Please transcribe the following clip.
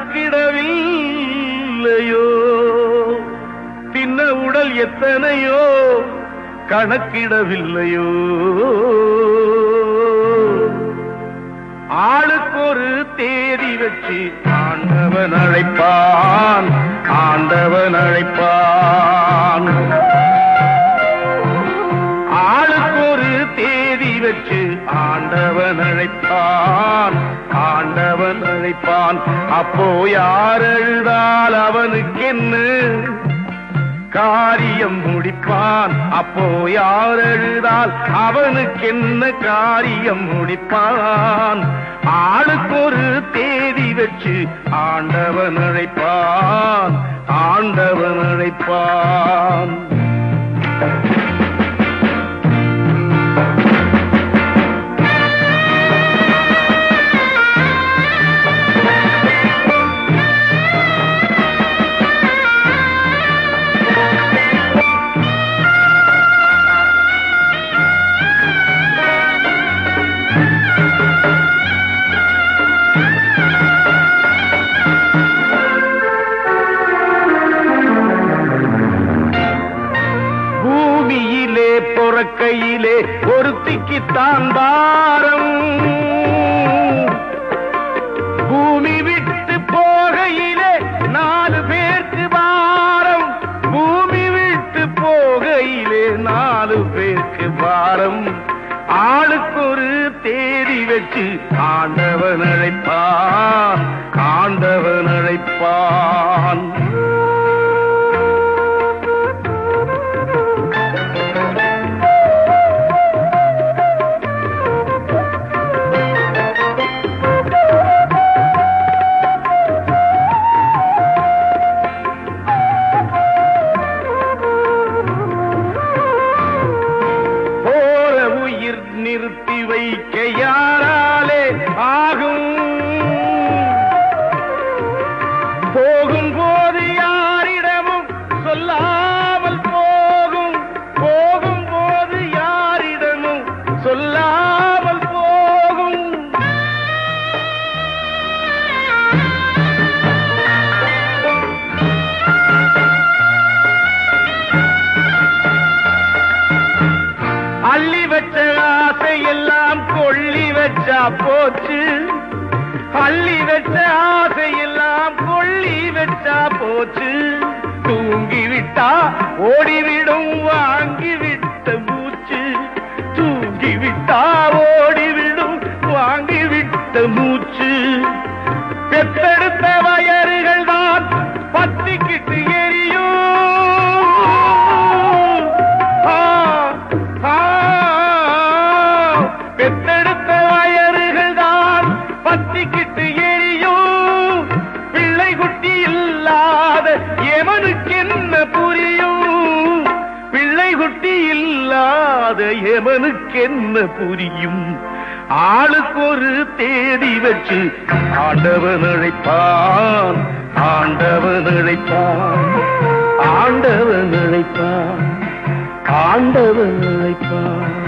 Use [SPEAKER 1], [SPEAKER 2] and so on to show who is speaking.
[SPEAKER 1] கணக்கிடவில்லையோ தின்ன உடல் எத்தனையோ கணக்கிடவில்லையோ ஆளுக்கு ஒரு தேதி வச்சு ஆண்டவன் அழைப்பான் ஆண்டவன் அழைப்பான் ஆளுக்கு ஒரு தேதி வச்சு ஆண்டவன் அழைப்பான் ஆண்டவன் அழைப்பான் அப்போ யார் எழுதால் அவனுக்கு என்ன காரியம் முடிப்பான் அப்போ யார் எழுதால் அவனுக்கு என்ன காரியம் முடிப்பான் ஆளுக்கு ஒரு தேதி வச்சு ஆண்டவன் அழைப்பான் ஆண்டவன் அழைப்பான் பூமியிலே பொறக்கையிலே ஒருத்திக்குத்தான் பாரம் பூமி விட்டு போகையிலே நாலு பேருக்கு பாரம் பூமி விட்டு போகையிலே நாலு பேருக்கு பாரம் ஆளுக்கு ஒரு தேதி வச்சு ஆண்டவன் அழைப்பான் ஆண்டவன் அழைப்பான் போற உயிர் நிறுத்தி வைக்க யாராலே ஆகும் போகும்போது யாரிடமும் சொல்லாமல் போகும் போகும்போது யாரிடமும் சொல்லாமல் போகும் அள்ளி வச்ச ஆசையெல்லாம் கொள்ளி வச்சா போச்சு அள்ளி வச்ச ஆசையெல்லாம் கொள்ளி வச்சா போச்சு தூங்கி விட்டா ஓடிவிடும் வாங்கி விட்ட மூச்சு தூங்கி விட்டா ஓடிவிடும் வாங்கி விட்ட மூச்சு பெத்தெடுத்த வயறுகள் தான் பத்திக்கிட்டு எரியும் ஆ, ஆ, பெத்தெடுத்த வயறுகள் தான் பத்திக்கிட்டு எரியும் பிள்ளை குட்டி இல்லாத எமனுக்கு என்ன புரியும் பிள்ளை குட்டி இல்லாத எமனுக்கு என்ன புரியும் ஆளுக்கு ஒரு தேதி வச்சு ஆண்டவன் அழைப்பான் ஆண்டவன் அழைப்பான் ஆண்டவன் அழைப்பான் ஆண்டவன் அழைப்பான்